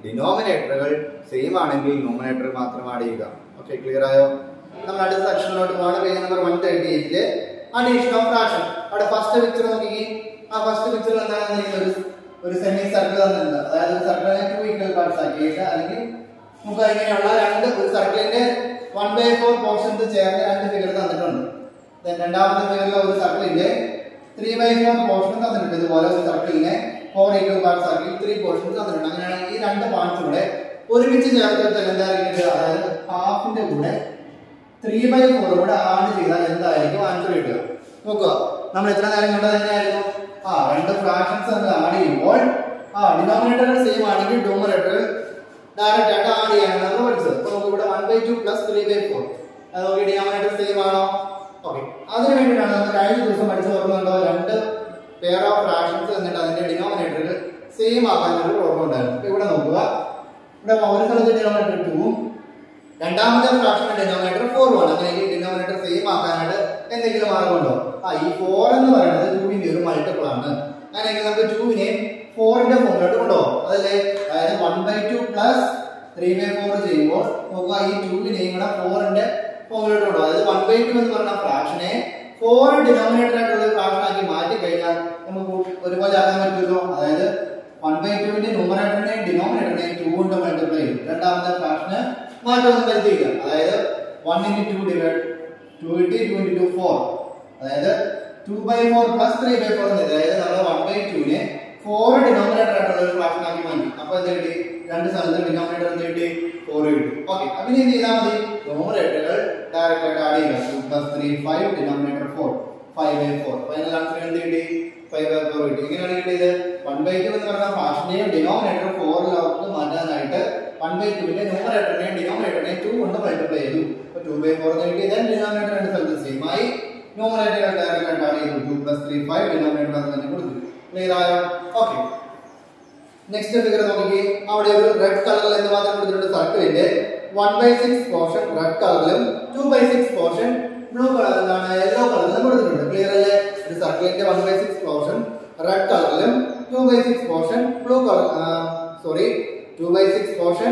ഡിനോമിനേറ്ററുകൾ സെയിം ആണെങ്കിൽ ന്യൂമറേറ്റർ മാത്രം ആഡ് ചെയ്യുക ഓക്കെ ക്ലിയർ ആയോ നമ്മൾ അടുത്ത സെക്ഷനിലോട്ട് പോകണം പേജ് നമ്പർ വൺ തേർട്ടി എയ്റ്റില് അഡീഷൻ ഓഫ് ഫ്രാക്ഷൻ അവിടെ ഫസ്റ്റ് പിക്ചർ നോക്കി ആ ഫസ്റ്റ് പിക്ചറിൽ എന്താണ് ഒരു ഒരു സെമി സർക്കിൾ തന്നിട്ടുണ്ട് അതായത് ഒരു സർക്കിളിനെ ടു ഈക്വൽ പാർട്സ് ആക്കിയിട്ട് അല്ലെങ്കിൽ നമുക്ക് ഇങ്ങനെയുള്ള രണ്ട് ഒരു സർക്കിളിന്റെ വൺ ബൈ ഫോർ പോർഷൻസ് ചേർന്ന് രണ്ട് ഫിഗർ തന്നിട്ടുണ്ട് Then രണ്ടാമത്തെ ഫിഗറിൽ ഒരു സർക്കിളിന്റെ ത്രീ ബൈ ഫോർ പോർഷൻ തന്നിട്ടുണ്ട് ഇതുപോലെ ഒരു സർക്കിളിനെ ഫോർ ഈക്വൽ പാർട്സ് ആക്കി ത്രീ പോർഷൻസ് തന്നിട്ടുണ്ട് അങ്ങനെയാണെങ്കിൽ ഈ രണ്ട് പാർട്സ് കൂടെ ഒരുമിച്ച് ചേർത്തിട്ട് എന്തായിരിക്കും അതായത് ഹാഫിന്റെ കൂടെ ത്രീ ബൈ ഫോർ കൂടെ ആഡ് ചെയ്താൽ എന്തായിരിക്കും ആൻസർ കിട്ടുക നോക്കുക നമ്മൾ എത്ര നേരം കണ്ടത് തന്നെയായിരുന്നു ആ രണ്ട് ഫ്രാക്ഷൻസ് നമ്മൾ ആഡ് ചെയ്യുമ്പോൾ ആ ഡിനോമിനേറ്റർ സെയിം ആണെങ്കിൽ ഡോമിനേറ്റർ ഡയറക്റ്റ് ആയിട്ട് ആഡ് ചെയ്യാനാണ് നമ്മൾ പഠിച്ചത് അപ്പൊ നമുക്ക് ഇവിടെ one by two plus three by four അത് നോക്കി ഡിനോമിനേറ്റർ സെയിം ആണോ ഓക്കെ അതിന് വേണ്ടിയിട്ടാണ് നമ്മൾ കഴിഞ്ഞ ദിവസം പഠിച്ചു ഓർക്കുന്നുണ്ടോ രണ്ട് പെയർ ഓഫ് ഫ്രാക്ഷൻസ് എന്നിട്ട് അതിന്റെ ഡിനോമിനേറ്റർ സെയിം ആക്കാൻ ഒരു പ്രോബ്ലം ഉണ്ടായിരുന്നു അപ്പൊ ഇവിടെ നോക്കുക ഇവിടെ ഒരു സ്ഥലത്ത് ഡിനോമിനേറ്റർ ടൂവും രണ്ടാമത്തെ ഫ്രാക്ഷൻ ഡിനോമിനേറ്റർ ഫോർ ആണ് അങ്ങനെ ഡിനോമിനേറ്റർ സെയിം ആക്കാനായിട്ട് എന്തെങ്കിലും മാർഗമുണ്ടോ ആ ഈ ഫോർ എന്ന് പറയുന്നത് ടൂവിന്റെ ഒരു മൾട്ടിപ്പിൾ ആണ് അങ്ങനെയെങ്കിൽ നമുക്ക് ടൂവിനെ ഫോറിന്റെ ഫോമിലോട്ട് കൊണ്ടുപോകാം അതല്ലേ അതായത് one by two plus three by four ചെയ്യുമ്പോൾ നോക്കുക ഈ ടൂവിനെയും കൂടെ ഫോറിന്റെ ഫോമിലോട്ട് കൊണ്ടുപോകാം അതായത് വൺ ബൈ ടു എന്ന് പറഞ്ഞ ഫ്രാക്ഷനെ ഫോർ ഡിനോമിനേറ്റർ ആയിട്ടുള്ള ഫ്രാക്ഷൻ ആക്കി മാറ്റി കഴിഞ്ഞാൽ നമുക്ക് ഒരുപോലെ ആക്കാൻ പറ്റുമല്ലോ അതായത് വൺ ബൈ ടുവിന്റെ ന്യൂമറേറ്ററിനെയും ഡിനോമിനേറ്ററിനെയും ടു കൊണ്ട് മൾട്ടിപ്ലൈ ചെയ്യും രണ്ടാമത്തെ ഫ്രാക്ഷന് മാറ്റമൊന്നും വരുത്തിയില്ല അതായത് one into two divide two into two into two four അതായത് two by four plus three by four അതായത് നമ്മൾ വൺ ബൈ ടുവിനെ ഫോർ ഡിനോമിനേറ്റർ ആയിട്ടുള്ള ഒരു ഫ്രാക്ഷൻ ആക്കി മാറ്റി അപ്പൊ എന്ത് കിട്ടി രണ്ട് സ്ഥലത്ത് ഡിനോമിനേറ്റർ എന്ത് കിട്ടി ഫോർ കിട്ടി ഓക്കെ അപ്പൊ ഇനി എന്ത് ചെയ്താൽ മതി ന്യൂമറേറ്ററുകൾ ഡയറക്റ്റ് ആയിട്ട് ആഡ് ചെയ്യുക two plus three five denominator four five by four final answer എന്ത് കിട്ടി ഫൈവ് ബൈ ഫോർ കിട്ടി ഇങ്ങനെയാണ് കിട്ടിയത് വൺ ബൈ ടു എന്ന് പറഞ്ഞ ഫ്രാക്ഷനെയും ഡിനോമിനേറ്റർ ഫോറിലോട്ട് മാറ്റാനായിട്ട് വൺ ബൈ ടുവിന്റെ ന്യൂമറേറ്ററിനെയും ഡിനോമിനേറ്ററിനെയും ടു കൊണ്ട് മൾട്ടിപ്ലൈ ചെയ്തു അപ്പൊ ടു ബൈ ഫോർ കിട്ടി ദെൻ ഡിനോമിനേറ്റർ രണ്ട് സ്ഥലത്ത് സെയിം ആയി ന്യൂമറേറ്റർ ഡയറക്റ്റ് ആയിട്ട് ആഡ് ചെയ്തു two plus three five denominator അത് തന്നെ കൊടുത്തു ക്ലിയർ ആയോ ഓക്കെ നെക്സ്റ്റ് ഫിഗർ നോക്കി അവിടെ ഒരു റെഡ് കളറിൽ എന്ത് മാത്രം കൊടുത്തിട്ടുണ്ട് സർക്കിളിന്റെ one by six portion red കളറിലും two by six portion blue കളറിലാണ് യെല്ലോ കളറിലും കൊടുത്തിട്ടുണ്ട് ക്ലിയർ അല്ലേ ഒരു സർക്കിളിന്റെ one by six portion red കളറിലും two by six portion blue colour sorry two by six portion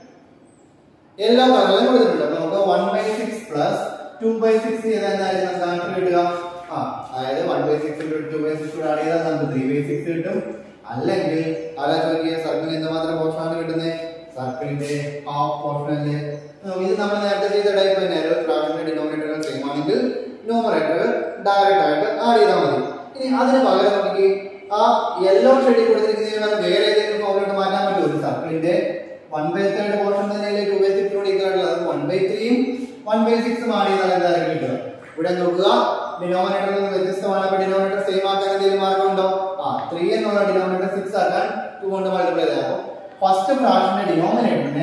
yellow കളറിലും കൊടുത്തിട്ടുണ്ട് അപ്പൊ നമുക്ക് one by six plus two by six ചെയ്താൽ എന്തായാലും നമുക്ക് ആൻസർ കിട്ടുക ആ അതായത് one by six two by six കൂടെ ആഡ് ചെയ്താൽ നമുക്ക് ത്രീ ബൈ സിക്സ് കിട്ടും അല്ലെങ്കിൽ ആരാ ചോദിക്കുക സർക്കിളിന് എന്തുമാത്രം പോർഷനാണ് കിട്ടുന്നത് സർക്കിളിന്റെ ഹാഫ് പോർഷൻ അല്ലേ ഇത് നമ്മൾ നേരത്തെ ചെയ്ത ടൈപ്പ് തന്നെ ഒരു ഫ്രാക്ഷന്റെ ഡിനോമിനേറ്ററുകൾ സെയിം ആണെങ്കിൽ ന്യൂമറേറ്റർ ഡയറക്റ്റ് ആയിട്ട് ആഡ് ചെയ്താൽ മതി ഇനി അതിന് പകരം നമുക്ക് ആ യെല്ലോ ഷെഡിൽ കൊടുത്തിരിക്കുന്നതിന് പകരം വേറെ ഏതെങ്കിലും ഫോമിലോട്ട് മാറ്റാൻ പറ്റുമോ ഒരു സർക്കിളിന്റെ വൺ ബൈ തേർഡ് പോർഷൻ തന്നെയല്ലേ ടു ബൈ സിക്സിനോട് ഈക്വൽ അത് വൺ ബൈ ത്രീയും വൺ ബൈ സിക്സും ആഡ് ചെയ്താൽ എന്തായാലും കിട്ടുക ഇവിടെ നോക്കുക ഡിനോമിനേറ്ററിൽ നിന്ന് വ്യത്യസ്തമാണ് അപ്പൊ ഡിനോമിനേറ്റർ സെയിം ആക്കാൻ എന്തെങ്കിലും മാർഗമുണ്ടോ ആ ത്രീ എന്നുള്ള ഡിനോമിനേറ്റർ സിക്സ് ആക്കാൻ ടു കൊണ്ട് മൾട്ടിപ്ലൈ ചെയ്താൽ ഫസ്റ്റ് ഫ്രാക്ഷന്റെ ഡിനോമിനേറ്ററിനെ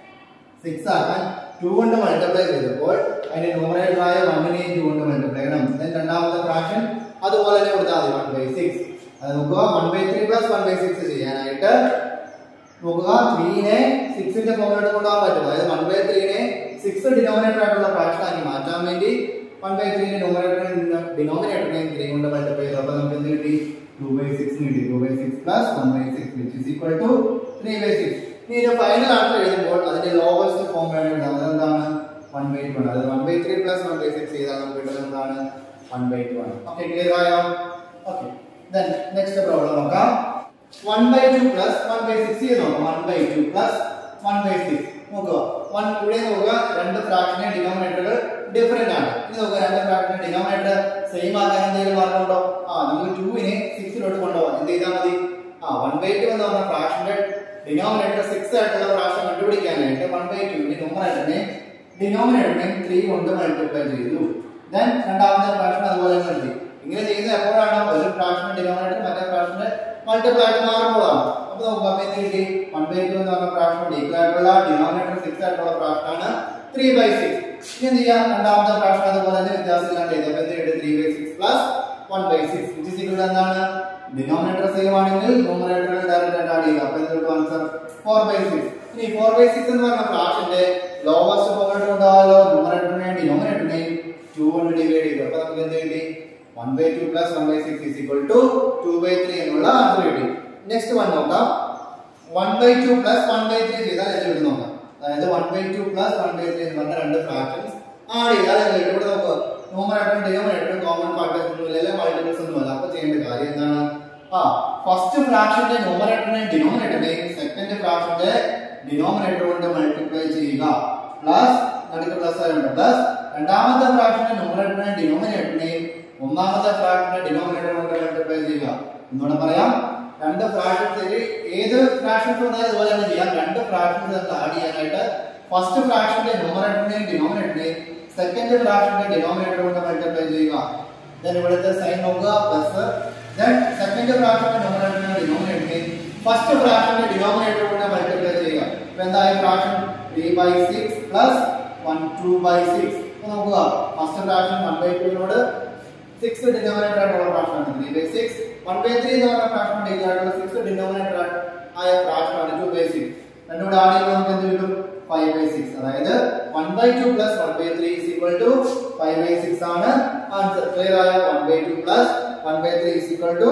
സിക്സ് ആക്കാൻ ടു കൊണ്ട് മൾട്ടിപ്ലൈ ചെയ്തപ്പോൾ അതിന്റെ ന്യൂമറേറ്റർ ആയ വണ്ണിനെയും ടു കൊണ്ട് മൾട്ടിപ്ലൈ ചെയ്യണം Then രണ്ടാമത്തെ ഫ്രാക്ഷൻ അതുപോലെ തന്നെ കൊടുത്താൽ മതി വൺ ബൈ സിക്സ് അത് നോക്കുക one by three plus one by six ചെയ്യാനായിട്ട് നോക്കുക ത്രീനെ സിക്സിന്റെ ഫോമിലോട്ട് കൊണ്ടുപോകാൻ പറ്റും അതായത് വൺ ബൈ ത്രീനെ സിക്സ് ഡിനോമിനേറ്റർ ആയിട്ടുള്ള ഫ്രാക്ഷൻ ആക്കി മാറ്റാൻ വേണ്ടി വൺ ബൈ ത്രീനെ ഡിനോമിനേറ്ററിനെ ഡിനോമിനേറ്ററിനെ ത്രീ കൊണ്ട് മൾട്ടിപ്ലൈ ചെയ്തു അപ്പൊ നമുക്ക് എന്ത് കിട്ടി ടു ബൈ സിക്സ് കിട്ടി two by six plus one by six which is equal to three by six ഇനി ഇതിന്റെ ഫൈനൽ ആൻസർ എഴുതുമ്പോൾ അതിന്റെ ലോവസ്റ്റ് ഫോം വേണം അതെന്താണ് വൺ ബൈ ടു ആണ് അതായത് one by three plus one by six ചെയ്താൽ നമുക്ക് കിട്ടുന്നത് എന്താണ് വൺ ബൈ ടു ആണ് ഓക്കെ ക്ലിയർ ആയോ ഓക്കെ ദെൻ നെക്സ്റ്റ് പ്രോബ്ലം നോക്കാം one by two plus one by six ചെയ്ത് നോക്കാം one by two plus one by six നോക്കുക വൺ ഇവിടെ നോക്കുക രണ്ട് ഫ്രാക്ഷന്റെ ഡിനോമിനേറ്ററുകൾ ഡിഫറെന്റ് ആണ് ഇനി നോക്കുക രണ്ട് ഫ്രാക്ഷന്റെ ഡിനോമിനേറ്റർ സെയിം ആക്കാൻ എന്തെങ്കിലും മാർഗമുണ്ടോ ആ നമുക്ക് ടൂവിനെ സിക്സിലോട്ട് കൊണ്ടുപോകാം എന്ത് ചെയ്താൽ മതി ആ വൺ ബൈ ടു എന്ന് പറഞ്ഞ ഫ്രാക്ഷന്റെ ഡിനോമിനേറ്റർ സിക്സ് ആയിട്ടുള്ള ഫ്രാക്ഷൻ കണ്ടുപിടിക്കാനായിട്ട് വൺ ബൈ ടുവിന്റെ ന്യൂമറേറ്ററിനെ ഡിനോമിനേറ്ററിനെ ത്രീ കൊണ്ട് മൾട്ടിപ്ലൈ ചെയ്തു ദെൻ രണ്ടാമത്തെ ഫ്രാക്ഷൻ അതുപോലെ തന്നെ എഴുതി ഇങ്ങനെ ചെയ്യുന്നത് എപ്പോഴാണ് ഒരു ഫ്രാക്ഷൻ ഡിനോമിനേറ്റർ മറ്റേ ഫ്രാക്ഷന്റെ മൾട്ടിപ്ലൈ ആയിട്ട് മാറുമ്പോഴാണ് അപ്പൊ നോക്കുക അപ്പൊ എന്ത് കിട്ടി വൺ ബൈ ടു എന്ന് പറഞ്ഞ ഫ്രാക്ഷൻ ഈക്വൽ ആയിട്ടുള്ള ഡിനോമിനേറ്റർ സിക്സ് ആയിട്ടുള്ള ഫ്രാക്ഷൻ ആണ് ത്രീ ബൈ സിക്സ് ഇനി എന്ത് ചെയ്യാം രണ്ടാമത്തെ ഫ്രാക്ഷൻ അതുപോലെ തന്നെ വ്യത്യാസം ഇല്ലാണ്ട് ചെയ്തു അപ്പൊ എന്ത് കിട്ടി three by six plus one by six which is equal എന്താണ് ഡിനോമിനേറ്റർ സെയിം ആണെങ്കിൽ ന്യൂമറേറ്റർ ഡയറക്റ്റ് ആയിട്ട് ആഡ് ചെയ്യുക അപ്പൊ എന്ത് കിട്ടും ആൻസർ ഫോർ ബൈ സിക്സ് ഇനി ഫോർ ബൈ സിക്സ് എന്ന് പറഞ്ഞ ഫ്രാക്ഷന്റെ ലോവസ്റ്റ് ഫോമിലോട്ട് ഉണ്ടാവാലോ ന്യൂമറേറ്ററിനെയും ഡിനോമിനേറ്ററിനെയും ടു കൊണ്ട് ഡിവൈഡ് ചെയ്തു അപ്പൊ നമുക്ക് എന്ത് കിട്ടി one by two plus one by six is equal to two by three എന്നുള്ള ആൻസർ കിട്ടി നെക്സ്റ്റ് വൺ നോക്കാം one by two plus one by three ചെയ്താൽ എന്ത് കിട്ടും നോക്കാം അതായത് one by two plus one by three എന്ന് പറഞ്ഞ രണ്ട് ഫ്രാക്ഷൻസ് ആഡ് ചെയ്താൽ എന്ത് കിട്ടും ഇവിടെ നോക്കുക ന്യൂമറേറ്ററും ഡിനോമിനേറ്ററും കോമൺ ഫാക്ടേഴ്സ് ഒന്നുമില്ല മൾട്ടിപ്പിൾസ് ഒന്നുമില്ല അപ്പൊ ചെയ്യേണ്ട കാര്യം എന്താണ് ആ ഫസ്റ്റ് ഫ്രാക്ഷന്റെ ന്യൂമറേറ്ററിനെയും ഡിനോമിനേറ്ററിനെയും സെക്കൻഡ് ഫ്രാക്ഷന്റെ ഡിനോമിനേറ്റർ കൊണ്ട് മൾട്ടിപ്ലൈ ചെയ്യുക പ്ലസ് നടുക്ക് പ്ലസ് ആയതുകൊണ്ട് പ്ലസ് രണ്ടാമത്തെ ഫ്രാക്ഷന്റെ ന്യൂമറേറ്ററിനെയും ഡിനോമിനേറ്ററിനെയും ഒന്നാമത്തെ ഫ്രാക്ഷന്റെ ഡിനോമിനേറ്റർ കൊണ്ട് മൾട്ടിപ്ലൈ ചെയ്യുക എന്നോട് പറയാം രണ്ട് ഫ്രാക്ഷൻസ് ഏത് ഫ്രാക്ഷൻസ് വന്നാലും ഇതുപോലെ തന്നെ ചെയ്യാം രണ്ട് ഫ്രാക്ഷൻസ് നമ്മൾ ആഡ് ചെയ്യാനായിട്ട് ഫസ്റ്റ് ഫ്രാക്ഷന്റെ ന്യൂമറേറ്ററിനെയും ഡിനോമിനേറ്ററിനെയും സെക്കൻഡ് ഫ്രാക്ഷന്റെ ഡിനോമിനേറ്റർ കൊണ്ട് മൾട്ടിപ്ലൈ ചെയ്യുക ദെൻ ഇവിടുത്തെ സൈൻ നോക്കുക പ്ലസ് ദെൻ സെക്കൻഡ് ഫ്രാക്ഷന്റെ ന്യൂമറേറ്ററിനെ ഡിനോമിനേറ്ററിനെ ഫസ്റ്റ് ഫ്രാക്ഷന്റെ ഡിനോമിനേറ്റർ കൊണ്ട് മൾട്ടിപ്ലൈ ചെയ്യുക അപ്പോൾ എന്തായി ഫ്രാക്ഷൻ 3 ബൈ 6 പ്ലസ് 1 2 ബൈ 6 അപ്പോൾ നോക്കുക ഫസ്റ്റ് ഫ്രാക്ഷൻ 1 ബൈ 2 നോട് 6 ഡിനോമിനേറ്റർ ആയിട്ടുള്ള ഫ്രാക്ഷൻ ആണ് 3 ബൈ 6 1 ബൈ 3 എന്ന് പറഞ്ഞ ഫ്രാക്ഷൻ ആയിട്ടുള്ള 6 ഡിനോമിനേറ്റർ ആയ ഫ്രാക്ഷൻ ആണ് 2 ബൈ 6 രണ്ടുകൂടെ ആഡ് ചെയ്യുമ്പോൾ നമുക്ക് എന്ത് കിട്ടും 5 ബൈ 6 അതായത് 1 by 2 plus 1 by 3 is equal to 5 by 6 ആണ് ആൻസർ ക്ലിയർ ആയ 1 by 2 plus 1 by 3 is equal to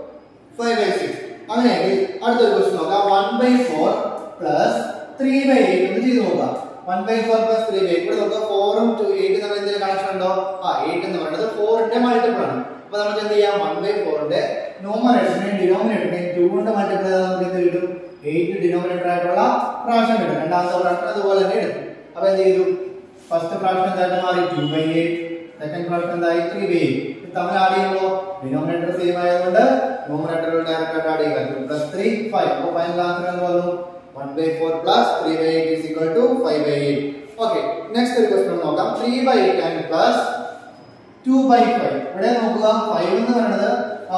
5 by 6 അങ്ങനെയെങ്കിൽ അടുത്തൊരു ക്വസ്റ്റ്യൻ നോക്കാം 1 ബൈ 4 പ്ലസ് 3 ബൈ 8 ഒന്ന് ചെയ്ത് നോക്കാം 1 ബൈ 4 പ്ലസ് 3 ബൈ 8 ഇവിടെ നോക്കാം 4 ഉം 8 തമ്മിൽ എന്തെങ്കിലും കണക്ഷൻ ഉണ്ടോ ആ 8 എന്ന് പറയുന്നത് 4 ന്റെ മൾട്ടിപ്പിൾ ആണ് അപ്പൊ നമുക്ക് എന്ത് ചെയ്യാം 1 ബൈ 4 ന്റെ ന്യൂമറേറ്ററിനെയും ഡിനോമിനേറ്ററിനെയും 2 കൊണ്ട് മൾട്ടിപ്ലൈ ചെയ്താൽ നമുക്ക് എന്ത് കിട്ടും 8 ഡിനോമിനേറ്റർ ആയിട്ടുള്ള ഫ്രാക്ഷൻ കിട്ടും രണ്ടാമത്തെ ഫ്രാക്ഷൻ അതുപോലെ തന്നെ എടുക്കും അപ്പൊ എന്ത് ചെയ്തു ഫസ്റ്റ് ഫ്രാക്ഷൻ എന്തായിട്ട് മാറി 2 ബൈ 8 സെക്കൻഡ് ഫ്രാക്ഷൻ എന്തായി 3 ബൈ 8 തമ്മിൽ ആഡ് ചെയ്യുമ്പോൾ ഡിനോമിനേറ്റർ സെയിം ആയതുകൊണ്ട് ന്യൂമറേറ്റർ ഡയറക്റ്റ് ആഡ് ചെയ്യുക 2 പ്ലസ് 3 5 അപ്പോൾ ഫൈനൽ ആൻസർ എന്ന് വന്നു 1 by 4 plus 3 by 8 is equal to 5 by 8. Okay, next ഒരു question നോക്കാം 3 by 10 plus 2 by 5. ഇവിടെ നോക്കുക 5 എന്ന് പറയുന്നത് ആ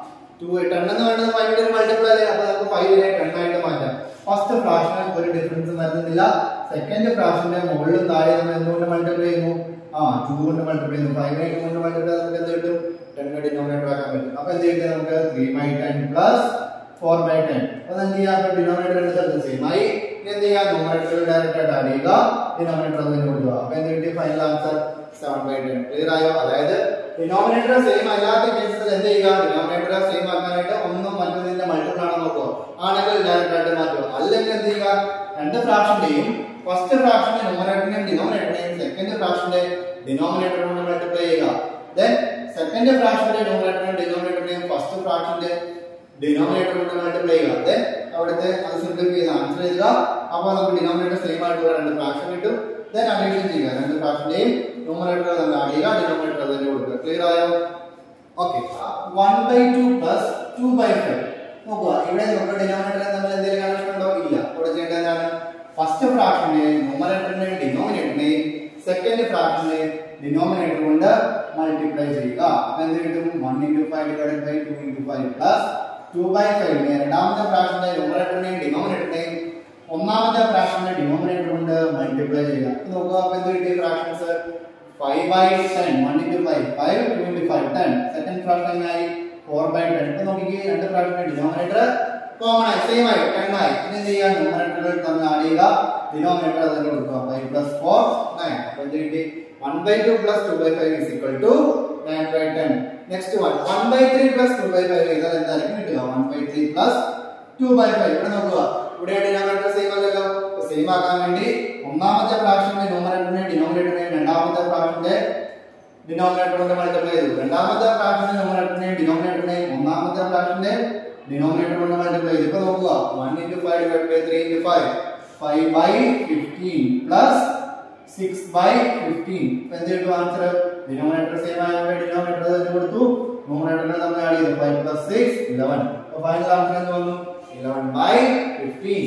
2 10 എന്ന് പറയുന്നത് 5 ന്റെ ഒരു മൾട്ടിപ്പിൾ അല്ലേ അപ്പോൾ നമുക്ക് 5 നെ 10 ആയിട്ട് മാറ്റാം ഫസ്റ്റ് ഫ്രാക്ഷൻ ഒരു ഡിഫറൻസ് വരുന്നില്ല സെക്കൻഡ് ഫ്രാക്ഷന്റെ മുകളിലും താഴെ നമ്മൾ എന്തുകൊണ്ട് മൾട്ടിപ്ലൈ ചെയ്യുന്നു ആ 2 കൊണ്ട് മൾട്ടിപ്ലൈ ചെയ്യുന്നു 5 നെ 2 കൊണ്ട് മൾട്ടിപ്ലൈ ചെയ്താൽ നമുക്ക് എന്ത് കിട്ടും 10 ഡിനോമിനേറ്റർ ആക്കാൻ പറ്റും അപ്പോൾ എന്ത് കിട്ടും നമുക്ക് 3 by 10 plus 4 by 10 അപ്പോൾ എന്ത് ചെയ്യാം അപ്പോൾ ഡിനോമിനേറ്റർ എടുത്തത് സെയിം ആയി ഇനി എന്ത് ചെയ്യാം ന്യൂമറേറ്റർ ഡയറക്റ്റ് ആയിട്ട് ആഡ് ചെയ്യുക ഡിനോമിനേറ്റർ അതിന് കൊടുക്കുക അപ്പോൾ എന്ത് കിട്ടി ഫൈനൽ ആൻസർ 7 by 10 ക്ലിയർ ആയോ അതായത് ഡിനോമിനേറ്റർ സെയിം അല്ലാത്ത കേസിൽ എന്ത് ചെയ്യുക ഡിനോമിനേറ്റർ സെയിം ആക്കാനായിട്ട് ഒന്നും മറ്റൊന്നിന്റെ മൾട്ടിപ്പിൾ ആണെന്ന് നോക്കുക ആണെങ്കിൽ ഡയറക്റ്റ് ആയിട്ട് മാറ്റുക അല്ലെങ്കിൽ എന്ത് ചെയ്യുക രണ്ട് ഫ്രാക്ഷന്റെയും ഫസ്റ്റ് ഫ്രാക്ഷന്റെ ന്യൂമറേറ്ററിനെയും ഡിനോമിനേറ്ററിനെയും സെക്കൻഡ് ഫ്രാക്ഷന്റെ ഡിനോമിനേറ്റർ കൊണ്ട് മൾട്ടിപ്ലൈ ചെയ്യുക ദെൻ സെക്കൻഡ് ഫ്രാക്ഷന്റെ ന്യൂമറേറ്ററിനെയും ഡിനോമിനേറ്ററിനെയും ഫസ്റ്റ് ഫ്രാക്ഷന്റെ ഡിനോമിനേറ്റർ കൊണ്ട് മൾട്ടിപ്ലൈ ചെയ്യുക ദെൻ അവിടുത്തെ അത് സിംപ്ലിഫൈ ചെയ്ത് ആൻസർ ചെയ്യുക അപ്പോൾ നമുക്ക് ഡിനോമിനേറ്റർ സെയിം ആയിട്ടുള്ള രണ്ട് ഫ്രാക്ഷൻ കിട്ടും ദെൻ അഡീഷൻ ചെയ്യുക രണ്ട് ഫ്രാക്ഷന്റെയും ന്യൂമറേറ്റർ തന്നെ ആഡ് ചെയ്യുക ഡിനോമിനേറ്റർ തന്നെ കൊടുക്കുക ക്ലിയർ ആയോ okay one by two plus two by five നോക്കുക ഇവിടെ നമ്മുടെ ഡിനോമിനേറ്റർ തമ്മിൽ എന്തെങ്കിലും കണക്ഷൻ ഉണ്ടോ ഇല്ല ഇവിടെ ചെയ്യേണ്ടത് എന്താണ് ഫസ്റ്റ് ഫ്രാക്ഷനെ ന്യൂമറേറ്ററിനെ ഡിനോമിനേറ്ററിനെ സെക്കൻഡ് ഫ്രാക്ഷനെ ഡിനോമിനേറ്റർ കൊണ്ട് മൾട്ടിപ്ലൈ ചെയ്യുക അപ്പൊ എന്ത് കിട്ടും one into five divide by two into five plus two by ഫൈവിനെ രണ്ടാമത്തെ ഫ്രാക്ഷന്റെ ന്യൂമറേറ്ററിനെയും ഡിനോമിനേറ്ററിനെയും ഒന്നാമത്തെ ഫ്രാക്ഷന്റെ ഡിനോമിനേറ്റർ കൊണ്ട് മൾട്ടിപ്ലൈ ചെയ്യുക അപ്പൊ നോക്കുക അപ്പൊ എന്ത് കിട്ടി fractions five by ten one into five five two into five ten second fraction ആയി ഫോർ ബൈ ടെൻ ഇപ്പൊ നോക്കിക്കേ രണ്ട് ഫ്രാക്ഷന്റെ ഡിനോമിനേറ്റർ കോമൺ ആയി സെയിം ആയി ടെൻ ആയി ഇനി എന്ത് ചെയ്യാം ന്യൂമറേറ്ററുകൾ തമ്മിൽ ആഡ് ചെയ്യുക ഡിനോമിനേറ്റർ അതിന് കൊടുക്കുക ഫൈവ് പ്ലസ് ഫോർ നയൻ അപ്പൊ എന്ത് കിട്ടി one by two plus two by five is equal to nine by ten next one one by three plus two by five ചെയ്താൽ എന്തായിരിക്കും കിട്ടുക one by three plus two by five ഇവിടെ നോക്കുക ഇവിടെ denominator same അല്ലല്ലോ same ആക്കാൻ വേണ്ടി ഒന്നാമത്തെ ഫ്രാക്ഷന്റെ ന്യൂമറേറ്ററിനെ ഡിനോമിനേറ്ററിനെ രണ്ടാമത്തെ ഫ്രാക്ഷന്റെ ഡിനോമിനേറ്റർ കൊണ്ട് മൾട്ടിപ്ലൈ ചെയ്തു രണ്ടാമത്തെ ഫ്രാക്ഷന്റെ ന്യൂമറേറ്ററിനെ ഡിനോമിനേറ്ററിനെ ഒന്നാമത്തെ ഫ്രാക്ഷന്റെ ഡിനോമിനേറ്റർ കൊണ്ട് മൾട്ടിപ്ലൈ ചെയ്തു ഇപ്പൊ നോക്കുക one into five divide by three into five five by fifteen plus six by fifteen ഇപ്പൊ എന്ത് കിട്ടും ആൻസർ ഡിനോമിനേറ്റർ സെയിം ആയതുകൊണ്ട് ഡിനോമിനേറ്റർ തന്നെ കൊടുത്തു ന്യൂമറേറ്ററിനെ തമ്മിൽ ആഡ് ചെയ്തു ഫൈവ് പ്ലസ് സിക്സ് ഇലവൻ അപ്പൊ ഫൈനൽ ആൻസർ എന്ത് വന്നു ഇലവൻ ബൈ ഫിഫ്റ്റീൻ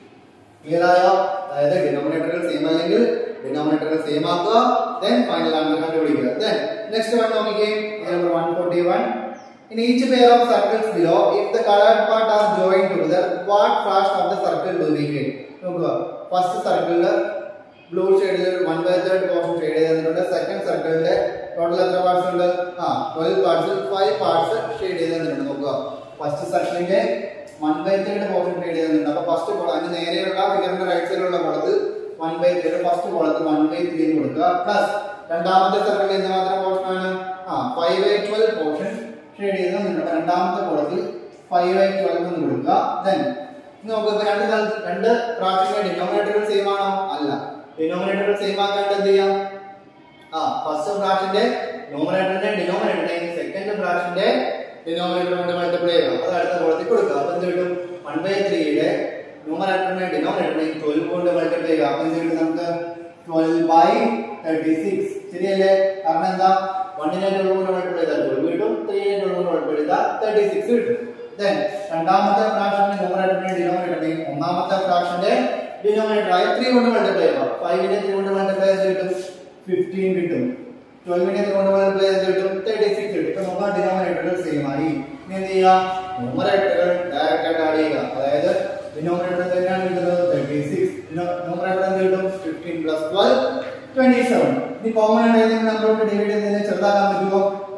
ക്ലിയർ ആയോ അതായത് ഡിനോമിനേറ്ററുകൾ സെയിം അല്ലെങ്കിൽ ഡിനോമിനേറ്ററുകൾ സെയിം ആക്കുക ദെൻ ഫൈനൽ ആൻസർ കണ്ടുപിടിക്കുക ദെൻ നെക്സ്റ്റ് വൺ നോക്കിക്കേ number 141 in each pair of circles below if the colored part are joined together what fraction of the circle do we get നോക്കുക first സർക്കിളിൽ blue ഷെയ്ഡിൽ one by third portion shade ചെയ്തിട്ടുണ്ട് second സർക്കിളിന്റെ total എത്ര parts ഉണ്ട് ആ twelve parts five parts shade ചെയ്തിട്ടുണ്ട് നോക്കുക ഫസ്റ്റ് സർക്കിളിന്റെ one by third portion shade ചെയ്തിട്ടുണ്ട് അപ്പൊ ഫസ്റ്റ് കോളം അതിന് നേരെയുള്ള ഫിഗറിന്റെ റൈറ്റ് സൈഡിലുള്ള കോളത്തിൽ വൺ ബൈ തേർഡ് ഫസ്റ്റ് കോളത്തിൽ വൺ ബൈ ത്രീ കൊടുക്കുക പ്ലസ് രണ്ടാമത്തെ സർക്കിളിൽ എന്ത് മാത്രം പോർഷൻ ആണ് ആ five by twelve portion shade ചെയ്ത് നിങ്ങളുടെ രണ്ടാമത്തെ കോളത്തിൽ ഫൈവ് ബൈ ട്വൽവ് എന്ന് കൊടുക്കുക ദെൻ ഇനി നമുക്ക് ഇപ്പൊ രണ്ട് സ്ഥലത്ത് രണ്ട് ഫ്രാക്ഷന്റെ ഡിനോമിനേറ്ററുകൾ സെയിം ആണോ അല്ല ഡിനോമിനേറ്ററുകൾ സെയിം ആക്കാണ്ട് എന്ത് ചെയ്യാം ആ ഫസ്റ്റ് ഫ്രാക്ഷന്റെ ന്യൂമറേറ്ററിന്റെ ഡിനോമിനേറ്ററിനെയും സെക്കൻഡ് ഫ്രാക്ഷന്റെ ഡിനോമിനേറ്റർ കൊണ്ട് മൾട്ടിപ്ലൈ ചെയ്യുക അത് അടുത്ത കോളത്തിൽ കൊടുക്കുക അപ്പൊ എന്ത് കിട്ടും വൺ ബൈ ത്രീയുടെ ന്യൂമറേറ്ററിനെ ഡിനോമിനേറ്ററിനെയും ട്വൽവ് കൊണ്ട് മൾട്ടിപ്ലൈ ചെയ്യുക അപ്പൊ എന്ത് കിട്ടും നമുക്ക് ട്വൽവ് ബൈ തേർട്ടി സിക്സ് ശരിയല്ലേ കാരണം എന്താ വണ്ണിനെ ട്വൽവ് കൊണ്ട് മൾട്ടിപ്ലൈ ചെയ്താൽ ട്വൽവ് കിട്ടും ത്രീനെ ട്വൽവ് കൊണ്ട് മൾട്ടിപ്ലൈ ചെയ്താൽ തേർട്ടി സിക്സ് കിട്ടും ദെൻ രണ്ടാമത്തെ ഫ്രാക്ഷന്റെ ന്യൂമറേറ്ററിനെ ഡിനോമിനേറ്ററിനെയും ഒന്നാമത്തെ ഫ്രാക്ഷന്റെ ഡിനോമിനേറ്റർ ആയി ത്രീ കൊണ്ട് മൾട്ടിപ്ലൈ ചെയ്യുക ഫൈവിനെ ത്രീ കൊണ്ട് മൾട്ടിപ്ലൈ ചെയ്ത് കിട്ടും ഫിഫ്റ്റീൻ കിട്ടും ട്വൽവിനെ കൊണ്ട് മൾട്ടിപ്ലൈ ചെയ്ത് കിട്ടും തേർട്ടി സിക്സ് കിട്ടും ഇപ്പൊ നമുക്ക് ഡിനോമിനേറ്ററുകൾ സെയിം ആയി ഇനി എന്ത് ചെയ്യുക ന്യൂമറേറ്ററുകൾ ഡയറക്റ്റ് ആയിട്ട് ആഡ് ചെയ്യുക അതായത് ഡിനോമിനേറ്റർ തന്നെയാണ് കിട്ടുന്നത് തേർട്ടി സിക്സ് ന്യൂമറേറ്റർ എന്ത് കിട്ടും fifteen plus twelve twenty seven ഇനി കോമൺ ആയിട്ട് ഏതെങ്കിലും നമ്പറോട്ട് ഡിവൈഡ് ചെയ്തതിനെ ചെറുതാക്കാൻ പറ്റുമോ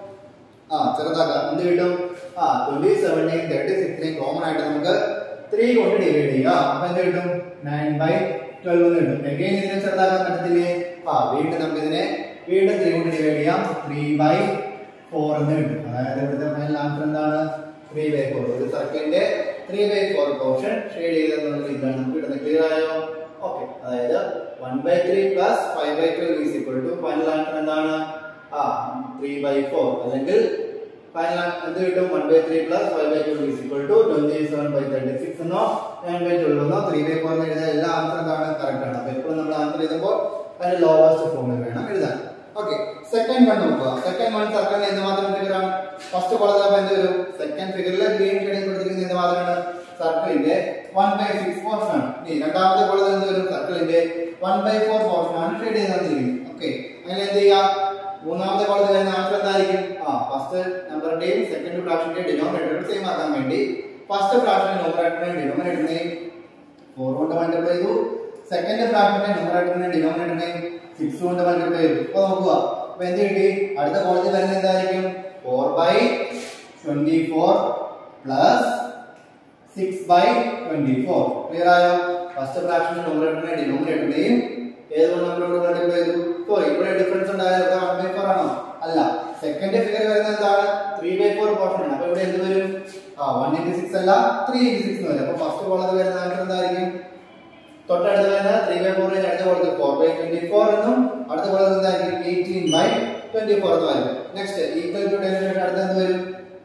ആ ചെറുതാക്കാം എന്ത് കിട്ടും ആ ട്വന്റി സെവനെയും തേർട്ടി സിക്സിനെയും കോമൺ ആയിട്ട് നമുക്ക് ത്രീ കൊണ്ട് ഡിവൈഡ് ചെയ്യാം അപ്പൊ എന്ത് കിട്ടും നയൻ ബൈ ട്വൽവ് എന്ന് കിട്ടും എഗെയിൻ ഇതിനെ ചെറുതാക്കാൻ പറ്റത്തില്ലേ ആ വീണ്ടും നമുക്ക് ഇതിനെ വീണ്ടും ത്രീ കൊണ്ട് ഡിവൈഡ് ചെയ്യാം ത്രീ ബൈ ഫോർ എന്ന് കിട്ടും അതായത് ഇവിടുത്തെ ഫൈനൽ ആൻസർ എന്താണ് ത്രീ ബൈ ഫോർ ഒരു സർക്കിളിന്റെ three by four portion shade ചെയ്തെന്നുള്ള ഇതാണ് നമുക്ക് കിട്ടുന്നത് ക്ലിയർ ആയോ ഓക്കെ അതായത് one by three plus five by twelve is equal to final answer എന്താണ് ആ ത്രീ ബൈ ഫോർ അല്ലെങ്കിൽ ഫൈനൽ എന്ത് കിട്ടും one by three plus five by twelve is equal to twenty seven by thirty six എന്നോ nine by twelve എന്നോ three by four എന്ന് എഴുതാൻ എല്ലാ ആൻസർ എന്താണ് കറക്റ്റ് ആണ് അപ്പൊ എപ്പോഴും നമ്മൾ ആൻസർ എഴുതുമ്പോൾ അതിന്റെ ലോവസ്റ്റ് ഫോമിൽ വേണം എഴുതാൻ ഓക്കെ സെക്കൻഡ് വൺ നോക്കുക സെക്കൻഡ് വൺ സർക്കിളിന് എന്ത് മാത്രം ഫിഗർ ആണ് ഫസ്റ്റ് കോളത്തിൽ എന്ത് വരും സെക്കൻഡ് ഫിഗറിൽ ഗ്രീൻ ഷെയ്ഡിൽ കൊടുത്തിരിക്കുന്ന എന്ത് മാത്രമാണ് സർക്കിളിന്റെ വൺ ബൈ സിക്സ് പോർഷൻ ആണ് ഇനി രണ്ടാമത്തെ കോളത്തിൽ എന്ത് വരും സർക്കിളിന്റെ വൺ ബൈ ഫോർ പോർഷൻ ആണ് ഷെയ്ഡ് ചെയ്ത് തന്നിരിക്കുന്നത് ഓക്കെ അങ്ങനെ എന്ത് ചെയ്യാം മൂന്നാമത്തെ കോളത്തിൽ വരുന്ന ആൻസർ എന്തായിരിക്കും ആ ഫസ്റ്റ് നമ്പറിന്റെയും സെക്കൻഡ് ഫ്രാക്ഷന്റെയും ഡിനോമിനേറ്റർ സെയിം ആക്കാൻ വേണ്ടി ഫസ്റ്റ് ഫ്രാക്ഷന്റെ ന്യൂമറേറ്ററിനെയും ഡിനോമിനേറ്ററിനെയും ഫോർ കൊണ്ട് മൾട്ടിപ്ലൈ ചെയ്തു സെക്കൻഡ് ഫ്രാക്ഷന്റെ ന്യൂമറേറ്ററിനെയും ഡിനോമിനേറ്ററിനെയും സിക്സ് കൊണ്ട് മൾട്ടിപ്ലൈ ചെയ്തു ഇപ്പൊ നോക്കുക അപ്പൊ എന്ത് കിട്ടി അടുത്ത കോളത്തിൽ വരുന്നത് എന്തായിരിക്കും four by twenty four plus six by twenty four clear ആയോ ഫസ്റ്റ് ഫ്രാക്ഷന്റെ ന്യൂമറേറ്ററിനെ ഡിനോമിനേറ്ററിനെയും ഏതുകൊണ്ട് നമ്മളോട് മൾട്ടിപ്ലൈ ചെയ്തു സോറി ഇവിടെ ഡിഫറൻസ് ഉണ്ടായത് വൺ ബൈ ഫോർ ആണോ അല്ല സെക്കൻഡ് ഫിഗർ വരുന്നത് എന്താണ് ത്രീ ബൈ ഫോർ പോർഷൻ ആണ് അപ്പൊ ഇവിടെ എന്ത് വരും ആ വൺ ഇൻറ്റു സിക്സ് അല്ല ത്രീ ഇൻറ്റു സിക്സ് എന്ന് വരും അപ്പൊ ഫസ്റ്റ് കോളത്തിൽ വരുന്ന ആൻസർ എന്തായിരിക്കും തൊട്ടടുത്ത് വരുന്ന ത്രീ ബൈ ഫോർ അടുത്ത കോളത്തിൽ ഫോർ ബൈ ട്വന്റി ഫോർ എന്നും അടുത്ത കോളത്തിൽ എന്തായിരിക്കും എയ്റ്റീൻ ബൈ ട്വന്റി ഫോർ എന്ന് വരും നെക്സ്റ്റ് ഈക്വൽ ടു ഡെറിവേഷൻ അടുത്ത എന്ത് വരും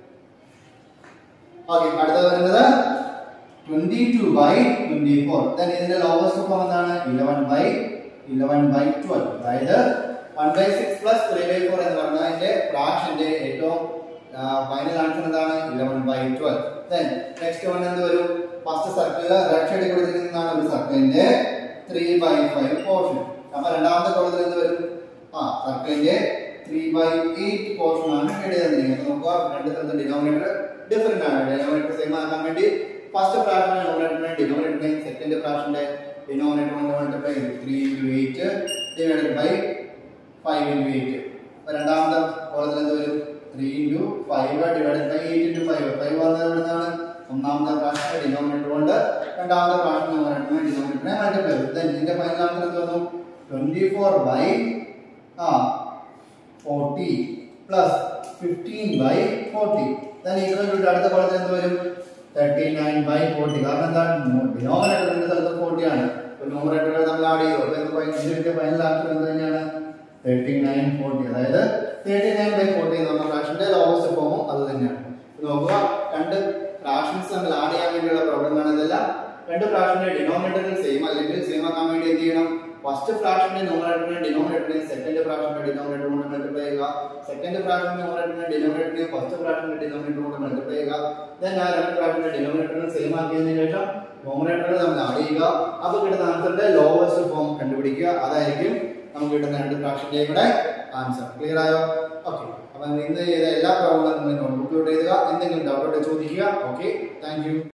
ഓക്കെ അടുത്തത് വരുന്നത് twenty two by twenty four ഇതിന്റെ ലോവസ്റ്റ് ഫോം എന്താണ് eleven by eleven by twelve അതായത് one by six plus three by four എന്ന് പറഞ്ഞാൽ അതിന്റെ ഫ്രാക്ഷന്റെ ഏറ്റവും ഫൈനൽ ആൻസർ എന്താണ് eleven by twelve then next one എന്ത് വരും ഫസ്റ്റ് സർക്കിൾ റെഡ് ഷെയ്ഡ് കൊടുത്തിരിക്കുന്നതാണ് ഒരു സർക്കിളിന്റെ ത്രീ ബൈ ഫൈവ് പോർഷൻ അപ്പൊ രണ്ടാമത്തെ കോളത്തിൽ എന്ത് വരും ആ സർക്കിളിന്റെ ത്രീ ബൈ എയ്റ്റ് പോർഷൻ ആണ് ഷെയ്ഡ് ചെയ്തിരിക്കുന്നത് അപ്പൊ നോക്കുക രണ്ട് സ്ഥലത്ത് ഡിനോമിനേറ്റർ ഡിഫറെന്റ് ആണ് ഡിനോമിനേറ്റർ സെയിം ആക്കാൻ വേണ്ടി ഫസ്റ്റ് ഫ്രാക്ഷന്റെ ഡിനോമിനേറ്ററിനെ ഡിനോമിനേറ്ററിനെ സെക്കൻഡ് ഫ്രാക്ഷന്റെ ഡിനോമിനേറ്റർ കൊണ്ട് മൾട്ടിപ്ലൈ ചെയ്തു three into eight divided by five into eight അപ്പൊ രണ്ടാമത്തെ കോളത്തിൽ എന്ത് വരും three into five divided by eight into five five വന്നത് എവിടുന്നാണ് ഒന്നാമത്തെ പ്രാവശ്യം ഡിനോമിനേറ്റർ കൊണ്ട് രണ്ടാമത്തെ പ്രാവശ്യം ഡിനോമിനേറ്ററിനെ ഡിനോമിനേറ്ററിനെ മൾട്ടിപ്ലൈ ചെയ്തു ദെൻ ഇതിന്റെ ഫൈനൽ ആൻസർ എന്ത് വന്നു ട്വന്റി ഫോർ ബൈ ആ forty plus fifteen by forty then equal to അടുത്ത കോളത്തിൽ എന്ത് വരും തേർട്ടി നയൻ ബൈ ഫോർട്ടി കാരണം എന്താണ് ഡിനോമിനേറ്ററിന്റെ സ്ഥലത്ത് ഫോർട്ടി ആണ് ഇപ്പൊ ന്യൂമറേറ്ററുകൾ നമ്മൾ ആഡ് ചെയ്തു അപ്പൊ എന്ത് ഇതിന്റെ ഫൈനൽ ആൻസർ എന്ത് തന്നെയാണ് തേർട്ടി നയൻ ഫോർട്ടി അതായത് തേർട്ടി നയൻ ബൈ ഫോർട്ടി എന്ന് പറഞ്ഞ ഫ്രാക്ഷന്റെ ലോവസ്റ്റ് ഫോമും അത് തന്നെയാണ് ഇത് നോക്കുക രണ്ട് ഫ്രാക്ഷൻസ് നമ്മൾ ആഡ് ചെയ്യാൻ വേണ്ടിയുള്ള പ്രോബ്ലം ആണ് ഇതെല്ലാം രണ്ട് ഫ്രാക്ഷന്റെ ഡിനോമിനേറ്ററിൽ സെയിം അല്ലെങ്കിൽ സെയിം ആക്കാൻ വേണ്ടി എന്ത് ചെയ്യണം ഫസ്റ്റ് ഫ്രാക്ഷന്റെ ന്യൂമറേറ്ററിനെ ഡിനോമിനേറ്ററിനെ സെക്കൻഡ് ഫ്രാക്ഷന്റെ ഡിനോമിനേറ്റർ കൊണ്ട് മൾട്ടിപ്ലൈ ചെയ്യുക സെക്കൻഡ് ഫ്രാക്ഷന്റെ ന്യൂമറേറ്ററിനെ ഡിനോമിനേറ്ററിനെ ഫസ്റ്റ് ഫ്രാക്ഷന്റെ ഡിനോമിനേറ്റർ കൊണ്ട് മൾട്ടിപ്ലൈ ചെയ്യുക ദെൻ ആ രണ്ട് ഫ്രാക്ഷന്റെ ഡിനോമിനേറ്ററിനെ സെയിം ആക്കിയതിനു ശേഷം ന്യൂമറേറ്റർ നമ്മൾ ആഡ് ചെയ്യുക അപ്പൊ കിട്ടുന്ന ആൻസറിന്റെ ലോവസ്റ്റ് ഫോം കണ്ടുപിടിക്കുക അതായിരിക്കും നമുക്ക് കിട്ടുന്ന രണ്ട് ഫ്രാക്ഷന്റെ കൂടെ ആൻസർ ക്ലിയർ ആയോ ഓക്കെ അപ്പൊ ഇന്ന് ചെയ്ത എല്ലാ പ്രോബ്ലം നിങ്ങൾ നോട്ട്ബുക്കിലൂടെ എഴുതുക എന്തെങ്കിലും ഡൗട്ടോടെ ചോദിക്കുക ഓക്കെ താങ്ക് യു